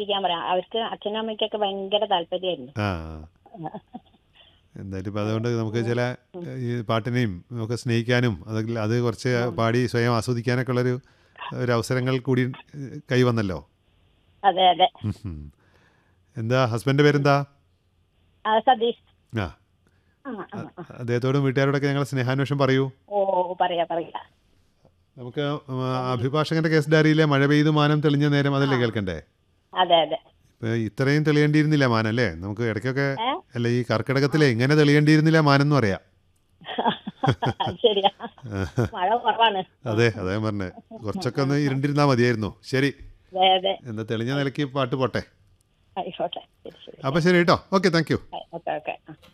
ആസ്വദിക്കാൻ പറയാം അവർക്ക് അച്ഛനും അമ്മയ്ക്കൊക്കെ ഭയങ്കര താല്പര്യമായിരുന്നു ആ എന്തായാലും ഇപ്പം അതുകൊണ്ട് നമുക്ക് ചില ഈ പാട്ടിനെയും ഒക്കെ സ്നേഹിക്കാനും അത് അത് കുറച്ച് പാടി സ്വയം ആസ്വദിക്കാനൊക്കെ ഉള്ളൊരു ഒരു അവസരങ്ങൾ കൂടി ഏഹ്, കൈവന്നല്ലോ അതെ അതെ ഉം ഉം. എന്താ ഹസ്ബൻഡ് പേരെന്താ ആ, സതീഷ് ആ ആ, ആ, ആ. അദ്ദേഹത്തോടും വീട്ടുകാരോടൊക്കെ ഞങ്ങൾ സ്നേഹാന്വേഷണം പറയൂ ഓ പറയാ പറയാ നമുക്ക് ഉം, അഭിഭാഷകന്റെ കേസ് ഡയറിയിലെ മഴ പെയ്തു മാനം തെളിഞ്ഞ നേരം അതല്ലേ കേൾക്കണ്ടേ അതെ അതെ ഇപ്പൊ ഇത്രയും തെളിയേണ്ടിയിരുന്നില്ല മാനം അല്ലേ നമുക്ക് ഇടയ്ക്കൊക്കെ ഏ? അല്ല ഈ കർക്കിടകത്തിലെ ഇങ്ങനെ തെളിയേണ്ടിയിരുന്നില്ല മാനം എന്ന് പറയാം അത് ശരിയാ മഴ കുറവാണ് അതെ അതേ പറഞ്ഞേ കുറച്ചൊക്കെ ഒന്ന് ഇരുണ്ടിരുന്നാ മതിയായിരുന്നു ശരി അതെ അതെ എന്താ തെളിഞ്ഞ നിലയ്ക്ക് പാട്ട് പോട്ടെ ആയിക്കോട്ടെ ശരി ശരി അപ്പൊ ശരി കേട്ടോ okay thank you okay okay ആ